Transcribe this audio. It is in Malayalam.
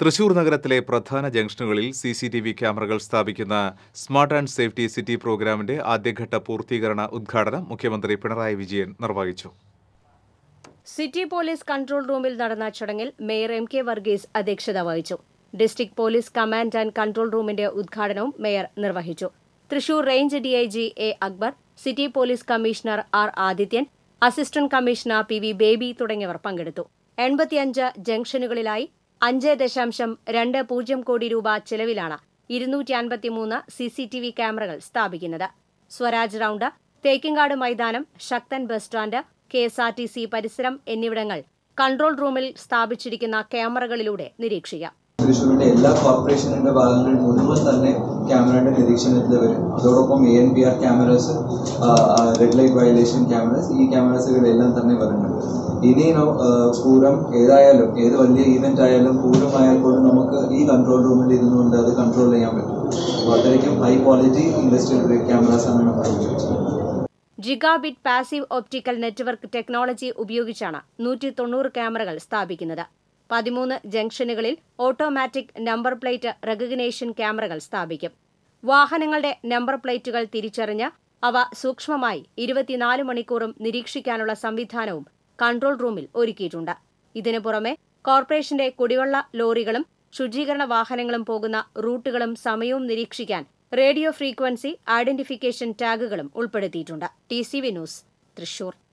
തൃശൂർ നഗരത്തിലെ പ്രധാന ജംഗ്ഷനുകളിൽ സി സി ടി വി ക്യാമറകൾ സ്ഥാപിക്കുന്ന സ്മാർട്ട് ആൻഡ് സേഫ്റ്റി സിറ്റി പ്രോഗ്രാമിന്റെ ആദ്യഘട്ട പൂർത്തീകരണ ഉദ്ഘാടനം മുഖ്യമന്ത്രി പിണറായി വിജയൻ നിർവഹിച്ചു സിറ്റി പോലീസ് കൺട്രോൾ റൂമിൽ നടന്ന ചടങ്ങിൽ മേയർ എം കെ വർഗീസ് അധ്യക്ഷത വഹിച്ചു district police command and control റൂമിന്റെ ഉദ്ഘാടനവും മേയർ നിർവഹിച്ചു Thrissur range DIG A Akbar city police commissioner R Adithyan assistant commissioner P V Baby തുടങ്ങിയവർ പങ്കെടുത്തു എൺപത്തിയഞ്ച് ജംഗ്ഷനുകളിലായി അഞ്ച് ദശാംശം രണ്ട് പൂജ്യം കോടി രൂപ ചെലവിലാണ് ഇരുന്നൂറ്റി അൻപത്തിമൂന്ന് സി സി ടി വി ക്യാമറകൾ സ്ഥാപിക്കുന്നത് Swaraj round Thekkinkadu Maidanam Sakthan bus stand K S R T C പരിസരം എന്നിവിടങ്ങൾ കൺട്രോൾ റൂമിൽ സ്ഥാപിച്ചിരിക്കുന്ന ക്യാമറകളിലൂടെ നിരീക്ഷിക്കാം തൃശ്ശൂരിന്റെ എല്ലാ കോർപ്പറേഷനിന്റെ ഭാഗങ്ങളിൽ മുഴുവൻ തന്നെ ക്യാമറയുടെ നിരീക്ഷണത്തിൽ വരും അതോടൊപ്പം A N P R cameras red light violation cameras ഈ ക്യാമറാസുകളെല്ലാം തന്നെ വരുന്നുണ്ട് ഇനി നോ- ആ, പൂരം ഏതായാലും ഏത് വലിയ ഈവന്റ് ആയാലും പൂരം ആയാൽ പോലും നമുക്ക് ഈ കൺട്രോൾ റൂമിൽ ഇരുന്നുകൊണ്ട് അത് കൺട്രോൾ ചെയ്യാൻ പറ്റും അപ്പോൾ അത്രയ്ക്കും high quality industrial grade cameras ആണ് നമ്മൾ ഉപയോഗിച്ചത് gigabit passive optical network technology ഉപയോഗിച്ചാണ് നൂറ്റി തൊണ്ണൂറ് ക്യാമറകൾ സ്ഥാപിക്കുന്നത് പതിമൂന്ന് ജംഗ്ഷനുകളിൽ ഓട്ടോമാറ്റിക് നമ്പർ പ്ലേറ്റ് റെക്കഗ്നേഷൻ ക്യാമറകൾ സ്ഥാപിക്കും വാഹനങ്ങളുടെ നമ്പർ പ്ലേറ്റുകൾ തിരിച്ചറിഞ്ഞ് അവ സൂക്ഷ്മമായി ഇരുപത്തിനാല് മണിക്കൂറും നിരീക്ഷിക്കാനുള്ള സംവിധാനവും കൺട്രോൾ റൂമിൽ ഒരുക്കിയിട്ടുണ്ട് ഇതിനു പുറമെ കോർപ്പറേഷന്റെ കുടിവെള്ള ലോറികളും ശുചീകരണ വാഹനങ്ങളും പോകുന്ന റൂട്ടുകളും സമയവും നിരീക്ഷിക്കാൻ റേഡിയോ ഫ്രീക്വൻസി ഐഡന്റിഫിക്കേഷൻ ടാഗുകളും ഉൾപ്പെടുത്തിയിട്ടുണ്ട് T C V news Thrissur